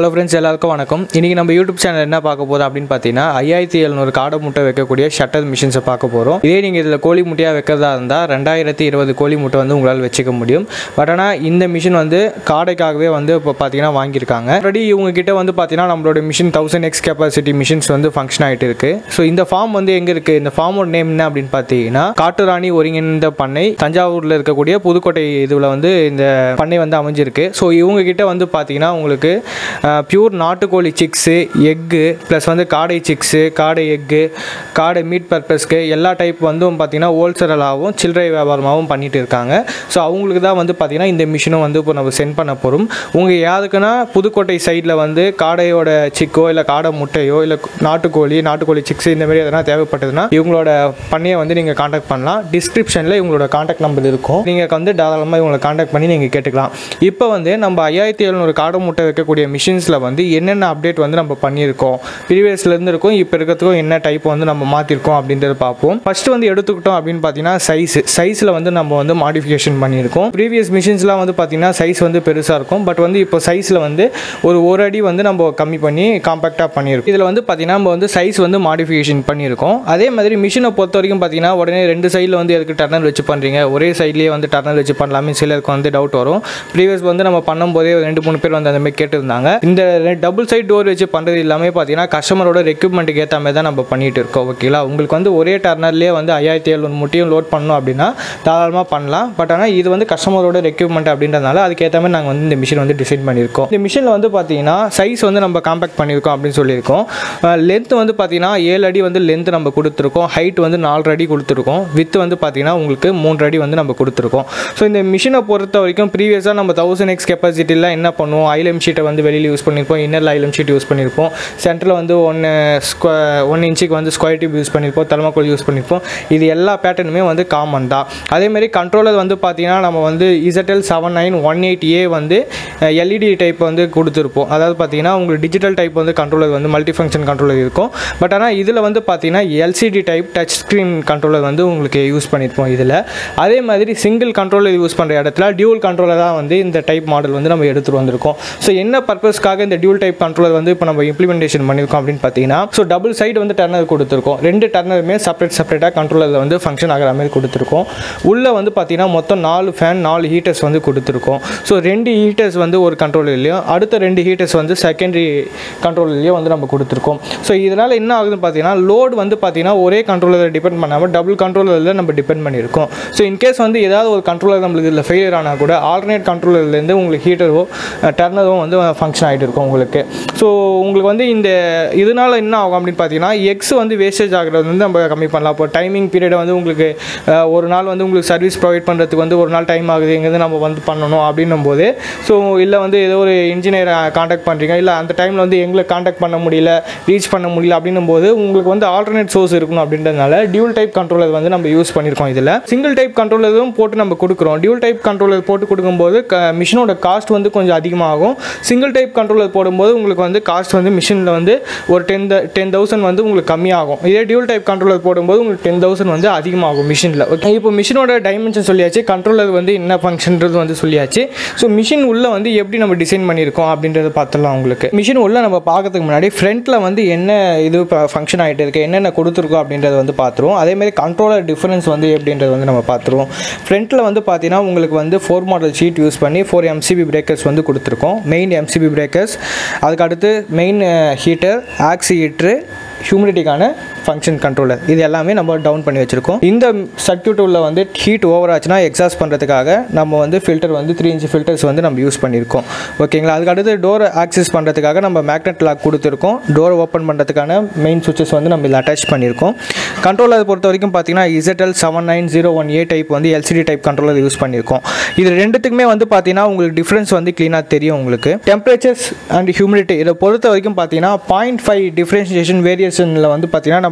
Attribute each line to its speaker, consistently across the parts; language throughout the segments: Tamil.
Speaker 1: ஹலோ ஃப்ரெண்ட்ஸ் எல்லாருக்கும் வணக்கம் இன்றைக்கி நம்ம யூடியூப் சேனல் என்ன பார்க்க போதும் அப்படின்னு பார்த்தீங்கன்னா ஐயாயிரத்தி எழுநூறு காடை முட்டை வைக்கக்கூடிய ஷட்டர் மிஷின்ஸை பார்க்க போகிறோம் இதே நீங்கள் இதில் கோழி முட்டையாக வைக்கிறதா இருந்தால் ரெண்டாயிரத்தி இருபது கோழி முட்டை வந்து உங்களால் வச்சுக்க முடியும் பட் ஆனால் இந்த மிஷின் வந்து காடைக்காகவே வந்து இப்போ பார்த்தீங்கன்னா வாங்கியிருக்காங்க ஆல்ரெடி இவங்க கிட்ட வந்து பார்த்தீங்கன்னா நம்மளோட machine thousand X capacity machines வந்து ஃபங்க்ஷன் ஆகிட்டு இருக்கு ஸோ இந்த ஃபார்ம் வந்து எங்கே இருக்குது இந்த ஃபார்மோட நேம் என்ன அப்படின்னு பார்த்தீங்கன்னா காட்டுராணி ஒருங்கிணைந்த பண்ணை தஞ்சாவூரில் இருக்கக்கூடிய புதுக்கோட்டை இதில் வந்து இந்த பண்ணை வந்து அமைஞ்சிருக்கு ஸோ இவங்க கிட்ட வந்து பார்த்தீங்கன்னா உங்களுக்கு பியூர் நாட்டுக்கோழி சிக்ஸு எக்கு ப்ளஸ் வந்து காடை சிக்ஸு காடை எக்கு காடை மீட் பர்பஸ்க்கு எல்லா டைப் வந்து பார்த்தீங்கன்னா ஹோல்சேலாகவும் சில்லறை வியாபாரமாகவும் பண்ணிட்டு இருக்காங்க ஸோ அவங்களுக்கு தான் வந்து பார்த்தீங்கன்னா இந்த மிஷினும் வந்து இப்போ நம்ம சென்ட் பண்ண போகிறோம் உங்கள் யாருக்குன்னா புதுக்கோட்டை சைடில் வந்து காடையோட சிக்கோ இல்லை காடை முட்டையோ இல்லை நாட்டுக்கோழி நாட்டுக்கோழி சிக்ஸ் இந்த மாதிரி எதனா தேவைப்பட்டதுன்னா இவங்களோட பண்ணையை வந்து நீங்கள் காண்டாக்ட் பண்ணலாம் டிஸ்கிரிப்ஷனில் இவங்களோட காண்டாக்ட் நம்பர் இருக்கும் நீங்கள் வந்து தாராளமாக இவங்களை காண்டாக்ட் பண்ணி நீங்கள் கேட்டுக்கலாம் இப்போ வந்து நம்ம ஐயாயிரத்தி எழுநூறு காடை முட்டை வைக்கக்கூடிய மிஷின்ஸில் வந்து என்னென்ன அப்டேட் வந்து நம்ம பண்ணியிருக்கோம் ப்ரீவியஸ்லேருந்து இருக்கும் இப்போ இருக்கிறதுக்கும் என்ன டைப் வந்து நம்ம மாற்றிருக்கோம் அப்படின்றத பார்ப்போம் ஃபஸ்ட்டு வந்து எடுத்துக்கிட்டோம் அப்படின்னு பார்த்தீங்கன்னா சைஸ் சைஸில் வந்து நம்ம வந்து மாடிஃபிகேஷன் பண்ணியிருக்கோம் ப்ரீவியஸ் மிஷின்ஸ்லாம் வந்து பார்த்தீங்கன்னா சைஸ் வந்து பெருசாக இருக்கும் பட் வந்து இப்போ சைஸில் வந்து ஒரு ஒரு அடி வந்து நம்ம கம்மி பண்ணி காம்பேக்டாக பண்ணியிருக்கோம் இதில் வந்து பார்த்தீங்கன்னா நம்ம வந்து சைஸ் வந்து மாடிஃபிகேஷன் பண்ணியிருக்கோம் அதே மாதிரி மிஷினை பொறுத்த வரைக்கும் பார்த்தீங்கன்னா உடனே ரெண்டு சைடில் வந்து எதுக்கு டர்னர் வச்சு பண்ணுறீங்க ஒரே சைட்லேயே வந்து டர்னர் வச்சு பண்ணலாமே சிலருக்கு வந்து டவுட் வரும் ப்ரீவியஸ் வந்து நம்ம பண்ணும்போதே ரெண்டு மூணு பேர் வந்து அந்த மாதிரி கேட்டிருந்தாங்க இந்த டபுள் சைட் டோர் வச்சு பண்ணுறது எல்லாமே பார்த்தீங்கன்னா கஸ்டமரோட ரெக்யூப்மெண்ட்டுக்கு ஏற்ற மாதிரி தான் நம்ம பண்ணிட்டு இருக்கோம் ஓகேங்களா உங்களுக்கு வந்து ஒரே டர்னர்லேயே வந்து ஐயாயிரத்தி எழுநூறு முட்டையும் லோட் பண்ணோம் அப்படின்னா தாராளமாக பண்ணலாம் பட் ஆனால் இது வந்து கஸ்டமரோட ரெக்யூப்மெண்ட் அப்படின்றதுனால அதுக்கேற்ற மாதிரி நாங்கள் வந்து இந்த மிஷின் வந்து டிசைன் பண்ணியிருக்கோம் இந்த மிஷினில் வந்து பார்த்தீங்கன்னா சைஸ் வந்து நம்ம காம்பேக்ட் பண்ணியிருக்கோம் அப்படின்னு சொல்லியிருக்கோம் லென்த் வந்து பார்த்தீங்கன்னா ஏழு அடி வந்து லென்த் நம்ம கொடுத்துருக்கோம் ஹைட் வந்து நாலு அடி கொடுத்துருக்கோம் வித் வந்து பார்த்தீங்கன்னா உங்களுக்கு மூன்று அடி வந்து நம்ம கொடுத்துருக்கோம் ஸோ இந்த மிஷினை பொறுத்த வரைக்கும் ப்ரீவியஸாக நம்ம தௌசண்ட் எக்ஸ் கெப்பாசிட்டியில் என்ன பண்ணுவோம் ஐலம் ஷீட்டை வந்து வெளியில் யூஸ் பண்ணியிருப்போம் இன்னர் ஐலம் ஷீட் யூஸ் பண்ணியிருப்போம் சென்டரில் வந்து ஒன்று ஸ்கொ ஒன் இன்ச்சுக்கு வந்து ஸ்கொயர் டியூப் யூஸ் பண்ணியிருப்போம் தெர்மாக்கோல் யூஸ் பண்ணியிருப்போம் இது எல்லா பேட்டர்னுமே வந்து காமன் தான் அதேமாரி கண்ட்ரோலர் வந்து பார்த்தீங்கன்னா நம்ம வந்து Z L seven nine one eight A வந்து எல்இடி டைப் வந்து கொடுத்துருப்போம் அதாவது பார்த்தீங்கன்னா உங்களுக்கு டிஜிட்டல் டைப் வந்து கண்ட்ரோலர் வந்து மல்டி ஃபங்க்ஷன் கண்ட்ரோலர் இருக்கும் பட் ஆனால் இதில் வந்து பார்த்தீங்கன்னா LCD type touch screen controller வந்து உங்களுக்கு யூஸ் பண்ணியிருப்போம் இதில் அதே மாதிரி சிங்கிள் கண்ட்ரோலர் யூஸ் பண்ணுற இடத்துல டியூல் கண்ட்ரோலர் தான் வந்து இந்த டைப் மாடல் வந்து நம்ம எடுத்துகிட்டு வந்திருக்கோம் ஸோ என்ன பர்பஸ்க்காக இந்த டியூல் டைப் கண்ட்ரோலர் வந்து இப்போ நம்ம இம்ப்ளிமெண்டேஷன் பண்ணியிருக்கோம் அப்படின்னு பார்த்தீங்கன்னா ஸோ டபுள் சைடு வந்து டர்னர் கொடுத்துருக்கோம் ரெண்டு டர்னருமே செப்பரேட் செப்பரேட்டாக கண்ட்ரோலரில் வந்து ஃபங்க்ஷன் ஆகிற மாதிரி கொடுத்துருக்கோம் உள்ளே வந்து பார்த்தீங்கன்னா மொத்தம் நாலு ஃபேன் நாலு ஹீட்டர்ஸ் வந்து கொடுத்துருக்கோம் ஸோ ரெண்டு ஹீட்டர்ஸ் வந்து ஒரு கண்ட்ரோலர்லையும் அடுத்த ரெண்டு ஹீட்டர்ஸ் வந்து செகண்டரி கண்ட்ரோலர்லையும் வந்து நம்ம கொடுத்துருக்கோம் ஸோ இதனால் என்ன ஆகுதுன்னு பார்த்தீங்கன்னா லோடு வந்து பார்த்தீங்கன்னா ஒரே கண்ட்ரோலர் டிபெண்ட் பண்ணாமல் டபுள் கண்ட்ரோலரில் நம்ம டிபெண்ட் பண்ணியிருக்கோம் ஸோ இன்கேஸ் வந்து ஏதாவது ஒரு கண்ட்ரோலர் நம்மளுக்கு இதில் ஃபெயிலியர் ஆனால் கூட ஆல்டர்னேட் கண்ட்ரோலர்லேருந்து உங்களுக்கு ஹீட்டரோ டர்னரோ வந்து ஃபங்க்ஷன் ஆகிட்டு இருக்கும் உங்களுக்கு ஸோ உங்களுக்கு வந்து இந்த இதனால் என்ன ஆகும் அப்படின்னு பார்த்தீங்கன்னா எக்ஸ் வந்து வேஸ்டேஜ் ஆகிறது வந்து நம்ம கம்மி பண்ணலாம் இப்போ டைமிங் பீரியடை வந்து உங்களுக்கு அஹ், ஒரு நாள் வந்து உங்களுக்கு சர்வீஸ் ப்ரொவைட் பண்ணுறதுக்கு வந்து ஒரு நாள் டைம் ஆகுது இங்கேருந்து நம்ம வந்து பண்ணணும் அப்படின்னும் போது ஸோ இல்லை வந்து ஏதோ ஒரு இன்ஜினியரை காண்டாக்ட் பண்ணுறீங்க இல்லை அந்த டைமில் வந்து எங்களை காண்டாக்ட் பண்ண முடியல ரீச் பண்ண முடியல அப்படின்னும் போது உங்களுக்கு வந்து ஆல்டர்னேட் சோர்ஸ் இருக்கணும் அப்படின்றதுனால டியூல் டைப் கண்ட்ரோலர் வந்து நம்ம யூஸ் பண்ணியிருக்கோம் இதில் சிங்கிள் டைப் கண்ட்ரோலரும் போட்டு நம்ம கொடுக்குறோம் டியூல் டைப் கண்ட்ரோலர் போட்டு கொடுக்கும்போது மிஷினோட காஸ்ட் வந்து கொஞ்சம் அதிகமாகும் சிங்கிள் டைப் கண்ட்ரோலர் போடும்போது உங்களுக்கு வந்து காஸ்ட் வந்து மிஷினில் வந்து ஒரு டென் டென் தௌசண்ட் வந்து உங்களுக்கு கம்மியாகும் இதே டியூல் டைப் கண்ட்ரோலர் போடும்போது உங்களுக்கு டென் தௌசண்ட் வந்து அதிகமாகும் மிஷினில் ஓகே இப்போ மிஷினோட டைமென்ஷன் சொல்லியாச்சு கண்ட்ரோலர் வந்து என்ன ஃபங்க்ஷன்றது வந்து சொல்லியாச்சு ஸோ மிஷின் உள்ள வந்து எப்படி நம்ம டிசைன் பண்ணியிருக்கோம் அப்படின்றத பார்த்துடலாம் உங்களுக்கு மிஷின் உள்ள நம்ம பார்க்கறதுக்கு முன்னாடி ஃப்ரண்ட்டில் வந்து என்ன இது ஃபங்க்ஷன் ஆகிட்டு இருக்கு என்னென்ன கொடுத்துருக்கோம் அப்படின்றத வந்து பார்த்துருவோம் அதேமாதிரி கண்ட்ரோலர் டிஃபரன்ஸ் வந்து எப்படின்றது வந்து நம்ம பார்த்துருவோம் ஃப்ரண்ட்டில் வந்து பார்த்தீங்கன்னா உங்களுக்கு வந்து ஃபோர் மாடல் ஷீட் யூஸ் பண்ணி ஃபோர் எம்சிபி பிரேக்கர்ஸ் வந்து கொடுத்துருக்கோம் மெயின் எம்சிபி பிரேக்கர்ஸ் அதுக்கு அடுத்து மெயின் ஹீட்டர் ஆக்சி ஹீட்ரு ஹியூமிடிட்டிக்கான ஃபங்க்ஷன் கண்ட்ரோலர் இது எல்லாமே நம்ம டவுன் பண்ணி வச்சுருக்கோம் இந்த சர்க்யூட் உள்ள வந்து ஹீட் ஓவர் ஆச்சுன்னா எக்ஸாஸ்ட் பண்ணுறதுக்காக நம்ம வந்து ஃபில்டர் வந்து த்ரீ இன்ச் ஃபில்டர்ஸ் வந்து நம்ம யூஸ் பண்ணியிருக்கோம் ஓகேங்களா அதுக்கு அடுத்து டோர் ஆக்சஸ் பண்ணுறதுக்காக நம்ம மேக்னெட் லாக் கொடுத்துருக்கோம் டோர் ஓப்பன் பண்ணுறதுக்கான மெயின் சுவிச்சஸ் வந்து நம்ம இதில் அட்டாச் பண்ணியிருக்கோம் கண்ட்ரோலர் பொறுத்த வரைக்கும் பார்த்தீங்கன்னா Z L seven nine zero one A type வந்து எல்சிடி டைப் கண்ட்ரோலர் யூஸ் பண்ணியிருக்கோம் இது ரெண்டுத்துக்குமே வந்து பார்த்தீங்கன்னா உங்களுக்கு டிஃப்ரென்ஸ் வந்து க்ளீனாக தெரியும் உங்களுக்கு டெம்பரேச்சர்ஸ் அண்ட் ஹியூமிடிட்டி இதை பொறுத்த வரைக்கும் பார்த்தீங்கன்னா பாயிண்ட் ஃபைவ் டிஃப்ரென்ஷியேஷன் வேரியேஷனில் வந்து பார்த்தீங்கன்னா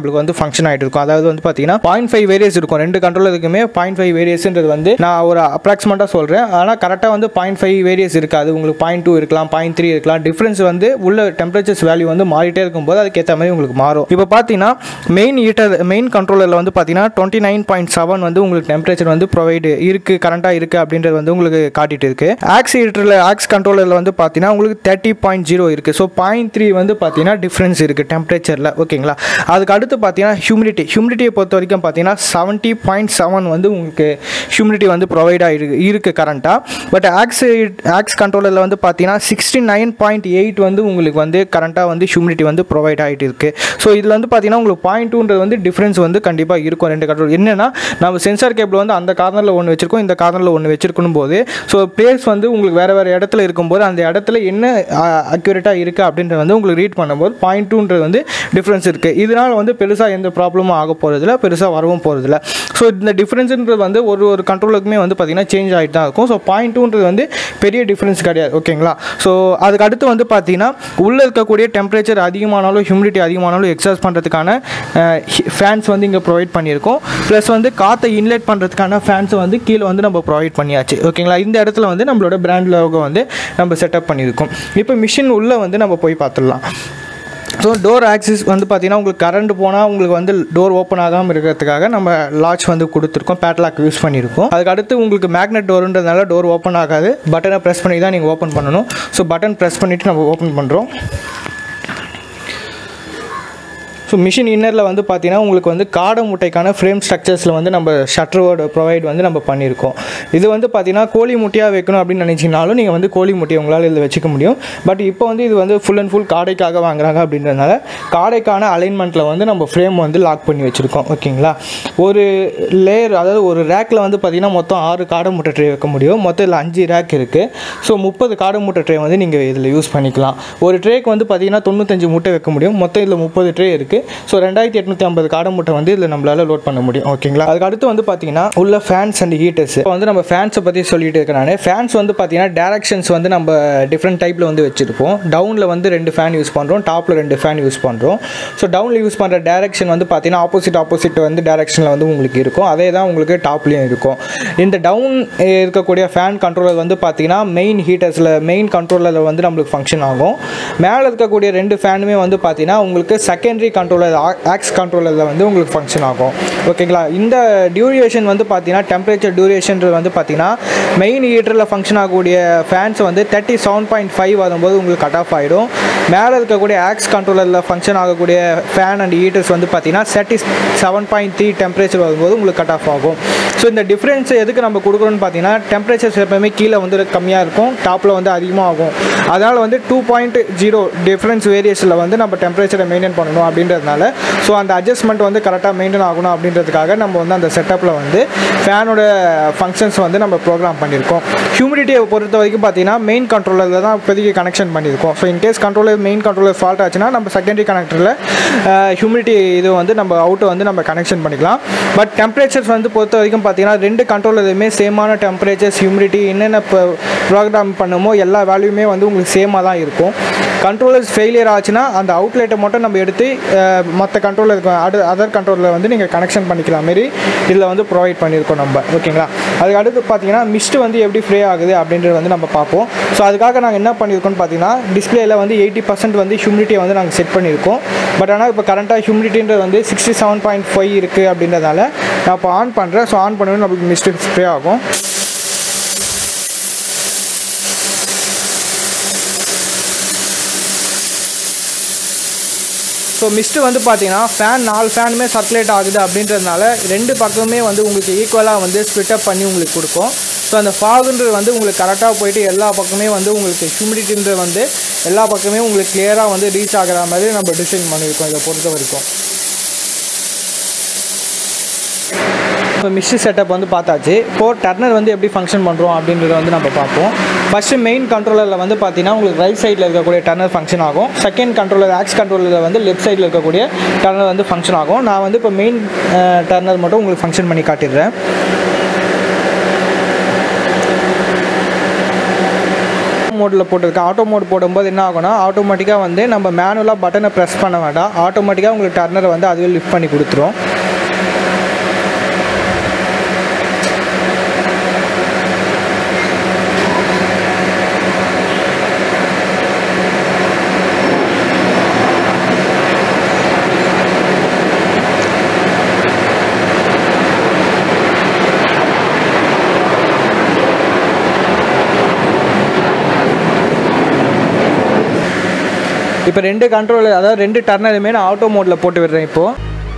Speaker 1: நம்மளுக்கு வந்து ஃபங்க்ஷன் ஆகிட்டு இருக்கும் அதாவது வந்து பார்த்தீங்கன்னா பாயிண்ட் ஃபைவ் வேரியஸ் இருக்கும் ரெண்டு கண்ட்ரோலருக்குமே பாயிண்ட் ஃபைவ் வேரியஸ்ன்றது வந்து நான் ஒரு அப்ராக்சிமேட்டாக சொல்கிறேன் ஆனால் கரெக்டாக வந்து பாயிண்ட் ஃபைவ் வேரியஸ் இருக்காது உங்களுக்கு பாயிண்ட் டூ இருக்கலாம் பாயிண்ட் த்ரீ இருக்கலாம் டிஃப்ரென்ஸ் வந்து உள்ள டெம்பரேச்சர்ஸ் வேல்யூ வந்து மாறிட்டே இருக்கும்போது அதுக்கேற்ற மாதிரி உங்களுக்கு மாறும் இப்போ பார்த்தீங்கன்னா மெயின் ஹீட்டர் மெயின் கண்ட்ரோலரில் வந்து பார்த்தீங்கன்னா டுவெண்ட்டி நைன் பாயிண்ட் செவன் வந்து உங்களுக்கு டெம்பரேச்சர் வந்து ப்ரொவைடு இருக்குது கரண்ட்டாக இருக்குது அப்படின்றது வந்து உங்களுக்கு காட்டிட்டு இருக்கு ஆக்ஸ் ஹீட்டரில் ஆக்ஸ் கண்ட்ரோலரில் வந்து பார்த்தீங்கன்னா உங்களுக்கு தேர்ட்டி பாயிண்ட் ஜீரோ இருக்குது ஸோ பாயிண்ட் த்ரீ வந்து பார்த்தீங்கன்னா டிஃப்ரென்ஸ் இருக்குது டெம்பரேச்சரில் ஓகேங்களா அதுக்கு அடுத்து பார்த்தீங்கன்னா ஹியூமிடிட்டி ஹியூமிடிட்டியை பொறுத்த வரைக்கும் பார்த்தீங்கன்னா செவன்ட்டி பாயிண்ட் செவன் வந்து உங்களுக்கு ஹியூமிடிட்டி வந்து ப்ரொவைட் ஆகிருக்கு இருக்குது கரண்ட்டாக பட் ஆக்ஸ் ஆக்ஸ் கண்ட்ரோலரில் வந்து பார்த்தீங்கன்னா சிக்ஸ்டி நைன் பாயிண்ட் எயிட் வந்து உங்களுக்கு வந்து கரண்ட்டாக வந்து ஹியூமிடிட்டி வந்து ப்ரொவைட் ஆகிட்டு இருக்குது ஸோ இதில் வந்து பார்த்தீங்கன்னா உங்களுக்கு பாயிண்ட் டூன்றது வந்து டிஃப்ரென்ஸ் வந்து கண்டிப்பாக இருக்கும் ரெண்டு கண்ட்ரோல் என்னென்னா நம்ம சென்சார் கேபிள் வந்து அந்த கார்னரில் ஒன்று வச்சிருக்கோம் இந்த கார்னரில் ஒன்று வச்சிருக்கணும் போது ஸோ பிளேஸ் வந்து உங்களுக்கு வேறு வேறு இடத்துல இருக்கும்போது அந்த இடத்துல என்ன அக்யூரேட்டாக இருக்குது அப்படின்றது வந்து உங்களுக்கு ரீட் பண்ணும்போது பாயிண்ட் டூன்றது வந்து டிஃப்ரென்ஸ் இருக்குது இதனால் வந்து பெருசாக எந்த ப்ராப்ளமும் ஆக போகிறதில்ல பெருசாக வரவும் போகிறதில்ல ஸோ இந்த டிஃப்ரென்ஸுன்றது வந்து ஒரு ஒரு கண்ட்ரோலுக்குமே வந்து பார்த்திங்கன்னா சேஞ்ச் ஆகிட்டு தான் இருக்கும் ஸோ பாயிண்ட் டூன்றது வந்து பெரிய டிஃப்ரென்ஸ் கிடையாது ஓகேங்களா ஸோ அதுக்கு அடுத்து வந்து பார்த்தீங்கன்னா உள்ளே இருக்கக்கூடிய டெம்பரேச்சர் அதிகமானாலும் ஹியூமிடிட்டி அதிகமானாலும் எக்ஸாஸ்ட் பண்ணுறதுக்கான ஃபேன்ஸ் வந்து இங்கே ப்ரொவைட் பண்ணியிருக்கோம் ப்ளஸ் வந்து காற்றை இன்லெட் பண்ணுறதுக்கான ஃபேன்ஸை வந்து கீழே வந்து நம்ம ப்ரொவைட் பண்ணியாச்சு ஓகேங்களா இந்த இடத்துல வந்து நம்மளோட பிராண்ட் லோகோ வந்து நம்ம செட்டப் பண்ணியிருக்கோம் இப்போ மிஷின் உள்ளே வந்து நம்ம போய் பார்த்துடலாம் ஸோ டோர் ஆக்சிஸ் வந்து பார்த்தீங்கன்னா உங்களுக்கு கரண்ட் போனால் உங்களுக்கு வந்து டோர் ஓப்பன் ஆகாமல் இருக்கிறதுக்காக நம்ம லாட்ச் வந்து கொடுத்துருக்கோம் பேட்லாக் யூஸ் பண்ணியிருக்கோம் அதுக்கு அடுத்து உங்களுக்கு மேக்னெட் டோருன்றதுனால டோர் ஓப்பன் ஆகாது பட்டனை ப்ரெஸ் பண்ணி தான் நீங்கள் ஓப்பன் பண்ணணும் ஸோ பட்டன் ப்ரெஸ் பண்ணிவிட்டு நம்ம ஓப்பன் பண்ணுறோம் ஸோ மிஷின் இன்னரில் வந்து பார்த்தீங்கன்னா உங்களுக்கு வந்து காடை முட்டைக்கான ஃப்ரேம் ஸ்ட்ரக்சர்ஸில் வந்து நம்ம ஷட்டரோட ப்ரொவைட் வந்து நம்ம பண்ணியிருக்கோம் இது வந்து பார்த்தீங்கன்னா கோழி முட்டையாக வைக்கணும் அப்படின்னு நினச்சிங்கனாலும் நீங்கள் வந்து கோழி முட்டையை உங்களால் இதில் வச்சுக்க முடியும் பட் இப்போ வந்து இது வந்து ஃபுல் அண்ட் ஃபுல் காடைக்காக வாங்குறாங்க அப்படின்றதுனால காடைக்கான அலைன்மெண்ட்டில் வந்து நம்ம ஃப்ரேம் வந்து லாக் பண்ணி வச்சுருக்கோம் ஓகேங்களா ஒரு லேயர் அதாவது ஒரு ரேக்கில் வந்து பார்த்தீங்கன்னா மொத்தம் ஆறு காடை முட்டை ட்ரே வைக்க முடியும் மொத்தம் இதில் அஞ்சு ரேக் இருக்குது ஸோ முப்பது காடை முட்டை ட்ரே வந்து நீங்கள் இதில் யூஸ் பண்ணிக்கலாம் ஒரு ட்ரேக்கு வந்து பார்த்தீங்கன்னா தொண்ணூத்தஞ்சு முட்டை வைக்க முடியும் மொத்தம் இதில் முப்பது ட்ரே இருக்குது ஸோ ரெண்டாயிரத்தி எட்நூற்றி ஐம்பது காடை முட்டை வந்து இதில் நம்மளால் லோட் பண்ண முடியும் ஓகேங்களா அதுக்கு அடுத்து வந்து பார்த்தீங்கன்னா உள்ள ஃபேன்ஸ் அண்ட் ஹீட்டர்ஸ் இப்போ வந்து நம்ம ஃபேன்ஸை பற்றி சொல்லிட்டு இருக்கேன் நான் ஃபேன்ஸ் வந்து பார்த்தீங்கன்னா டேரக்ஷன்ஸ் வந்து நம்ம டிஃப்ரெண்ட் டைப்பில் வந்து வச்சுருப்போம் டவுனில் வந்து ரெண்டு ஃபேன் யூஸ் பண்ணுறோம் டாப்பில் ரெண்டு ஃபேன் யூஸ் பண்ணுறோம் ஸோ டவுனில் யூஸ் பண்ணுற டேரக்ஷன் வந்து பார்த்தீங்கன்னா ஆப்போசிட் ஆப்போசிட் வந்து டேரக்ஷனில் வந்து உங்களுக்கு இருக்கும் அதே தான் உங்களுக்கு டாப்லேயும் இருக்கும் இந்த டவுன் இருக்கக்கூடிய ஃபேன் கண்ட்ரோலர் வந்து பார்த்தீங்கன்னா மெயின் ஹீட்டர்ஸில் மெயின் கண்ட்ரோலரில் வந்து நம்மளுக்கு ஃபங்க்ஷன் ஆகும் மேலே இருக்கக்கூடிய ரெண்டு ஃபேனுமே வந்து பார்த்தீங்கன்னா உங்களுக்கு செகண்டரி கண்ட்ரோலர் ஆக்ஸ் கண்ட்ரோலரில் வந்து உங்களுக்கு ஃபங்க்ஷன் ஆகும் ஓகேங்களா இந்த டியூரேஷன் வந்து பார்த்தீங்கன்னா டெம்பரேச்சர் டியூரேஷன்றது வந்து பார்த்தீங்கன்னா மெயின் ஹீட்டரில் ஃபங்க்ஷன் ஆகக்கூடிய ஃபேன்ஸ் வந்து தேர்ட்டி செவன் பாயிண்ட் ஃபைவ் வரும்போது உங்களுக்கு கட் ஆஃப் ஆகிடும் மேலே இருக்கக்கூடிய ஆக்ஸ் கண்ட்ரோலரில் ஃபங்க்ஷன் ஆகக்கூடிய ஃபேன் அண்ட் ஹீட்டர்ஸ் வந்து பார்த்தீங்கன்னா thirty seven point three temperature வரும்போது உங்களுக்கு கட் ஆஃப் ஆகும் ஸோ இந்த டிஃப்ரென்ஸ் எதுக்கு நம்ம கொடுக்குறோன்னு பார்த்தீங்கன்னா டெம்பரேச்சர்ஸ் எப்பவுமே கீழே வந்து கம்மியாக இருக்கும் டாப்பில் வந்து அதிகமாக ஆகும் அதனால் வந்து டூ பாயிண்ட் ஜீரோ டிஃப்ரென்ஸ் வேரியேஷனில் வந்து நம்ம டெம்பரேச்சரை மெயின்டைன் பண்ணணும் அப்படின்றதுனால ஸோ அந்த அட்ஜஸ்ட்மெண்ட் வந்து கரெக்டாக மெயின்டைன் ஆகணும் அப்படின்றதுக்காக நம்ம வந்து அந்த செட்டப்பில் வந்து ஃபேனோட ஃபங்க்ஷன்ஸ் வந்து நம்ம ப்ரோக்ராம் பண்ணியிருக்கோம் ஹியூமிடிட்டியை பொறுத்த வரைக்கும் பார்த்தீங்கன்னா மெயின் கண்ட்ரோலரில் தான் இப்போதைக்கு கனெக்ஷன் பண்ணியிருக்கோம் so in case controller main controller fault ஆச்சுன்னா நம்ம செகண்டரி கனெக்டரில் ஹியூமிடிட்டி இது வந்து நம்ம அவுட்டை வந்து நம்ம கனெக்ஷன் பண்ணிக்கலாம் பட் டெம்பரேச்சர்ஸ் வந்து பொறுத்த வரைக்கும் பார்த்தீங்கன்னா ரெண்டு கண்ட்ரோலருமே சேமான டெம்பரேச்சர்ஸ் ஹியூமிடிட்டி என்னென்ன ப்ரோக்ராம் பண்ணுமோ எல்லா வேல்யூமே வந்து உங்களுக்கு சேமாக தான் இருக்கும் கண்ட்ரோலர்ஸ் ஃபெயிலியர் ஆச்சுன்னா அந்த அவுட்லெட்டை மட்டும் நம்ம எடுத்து மற்ற கண்ட்ரோலர் அடு அதர் கண்ட்ரோலில் வந்து நீங்கள் கனெக்ஷன் பண்ணிக்கலாம் மாரி இதில் வந்து ப்ரொவைட் பண்ணியிருக்கோம் நம்ம ஓகேங்களா அதுக்கு அடுத்து பார்த்தீங்கன்னா மிஸ்ட் வந்து எப்படி ஃப்ரே ஆகுது அப்படின்றது வந்து நம்ம பார்ப்போம் ஸோ அதுக்காக நாங்கள் என்ன பண்ணியிருக்கோம்னு பார்த்தீங்கன்னா டிஸ்பிளேயில் வந்து எயிட்டி பர்சன்ட் வந்து ஹியூமிடிட்டியை வந்து நாங்கள் செட் பண்ணியிருக்கோம் பட் ஆனால் இப்போ கரண்ட்டாக ஹியூமிடிட்டின்றது வந்து சிக்ஸ்டி செவன் பாயிண்ட் ஃபைவ் இருக்குது அப்படின்றதால நான் இப்போ ஆன் பண்ணுறேன் ஸோ ஆன் பண்ணணும் நம்மளுக்கு மிஸ்ட் ஸ்ப்ரே ஆகும் ஸோ மிஸ்ட்டு வந்து பார்த்தீங்கன்னா ஃபேன் நாலு ஃபேனுமே சர்க்குலேட் ஆகுது அப்படின்றதுனால ரெண்டு பக்கமுமே வந்து உங்களுக்கு ஈக்குவலாக வந்து ஸ்ப்ளிட் அப் பண்ணி உங்களுக்கு கொடுக்கும் ஸோ அந்த ஃபாகுன்றது வந்து உங்களுக்கு கரெக்டாக போயிட்டு எல்லா பக்கமே வந்து உங்களுக்கு ஹியூமிடிட்டின்றது வந்து எல்லா பக்கமே உங்களுக்கு கிளியராக வந்து ரீச் ஆகிற மாதிரி நம்ம டிசைன் பண்ணியிருக்கோம் இதை பொறுத்த வரைக்கும் இப்போ மிக்ஸி செட்டப் வந்து பார்த்தாச்சு இப்போது டர்னர் வந்து எப்படி ஃபங்க்ஷன் பண்ணுறோம் அப்படின்றத வந்து நம்ம பார்ப்போம் ஃபஸ்ட்டு மெயின் கண்ட்ரோலரில் வந்து பார்த்தீங்கன்னா உங்களுக்கு ரைட் சைடில் இருக்கக்கூடிய டர்னர் ஃபங்க்ஷன் ஆகும் செகண்ட் கண்ட்ரோலர் ஆக்ஸ் கண்ட்ரோலரில் வந்து லெஃப்ட் சைடில் இருக்கக்கூடிய டர்னர் வந்து ஃபங்க்ஷன் ஆகும் நான் வந்து இப்போ மெயின் டர்னர் மட்டும் உங்களுக்கு ஃபங்க்ஷன் பண்ணி காட்டிடுறேன் மோடில் போட்டிருக்கேன் ஆட்டோ மோட் போடும்போது என்ன ஆகும்னா ஆட்டோமேட்டிக்காக வந்து நம்ம மேனுவலாக பட்டனை ப்ரெஸ் பண்ண வேண்டாம் ஆட்டோமேட்டிக்காக உங்களுக்கு டர்னரை வந்து அதுவே லிஃப்ட் பண்ணி கொடுத்துரும் இப்போ ரெண்டு கண்ட்ரோல் அதாவது ரெண்டு டர்னருமே நான் ஆட்டோ மோடில் போட்டு விடுறேன் இப்போது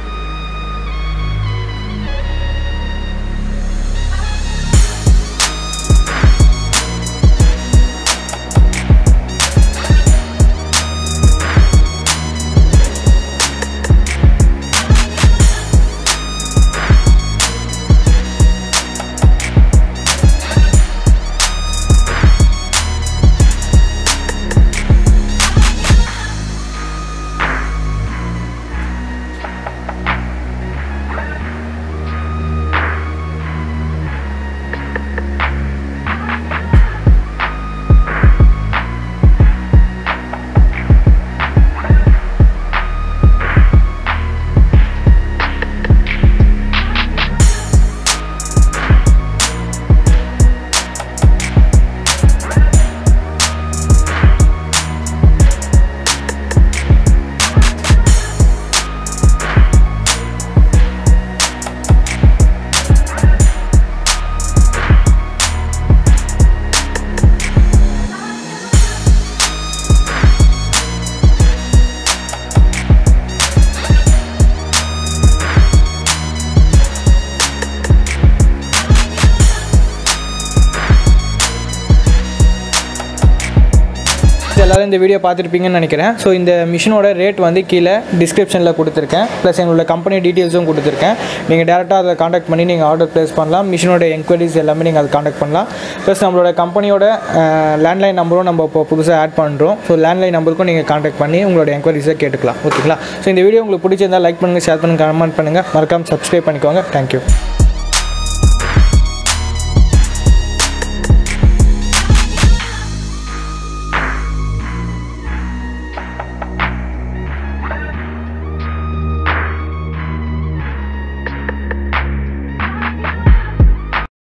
Speaker 1: எல்லாரும் இந்த வீடியோ பார்த்துருப்பீங்கன்னு நினைக்கிறேன் ஸோ இந்த மிஷினோட ரேட் வந்து கீழே டிஸ்கிரிப்ஷனில் கொடுத்துருக்கேன் ப்ளஸ் எங்களோட கம்பெனி டீட்டெயில்ஸும் கொடுத்துருக்கேன் நீங்கள் டேரெக்டாக அதை காண்டாக்ட் பண்ணி நீங்கள் ஆர்டர் ப்ளேஸ் பண்ணலாம் மிஷினோட என்கொயரிஸ் எல்லாமே நீங்கள் அதை காண்டாக்ட் பண்ணலாம் ப்ளஸ் நம்மளோட கம்பெனியோட லேண்ட்லைன் நம்பரும் நம்ம இப்போ புதுசாக ஆட் பண்ணுறோம் ஸோ லேண்ட்லைன் நம்பருக்கும் நீங்கள் காண்டாக்ட் பண்ணி உங்களோட என்கொயரிஸை கேட்டுக்கலாம் ஓகேங்களா ஸோ இந்த வீடியோ உங்களுக்கு பிடிச்சிருந்தால் லைக் பண்ணுங்கள் ஷேர் பண்ணுங்கள் கமெண்ட் பண்ணுங்கள் மறக்காமல் சப்ஸ்கிரைப் பண்ணிக்கோங்க தேங்க்யூ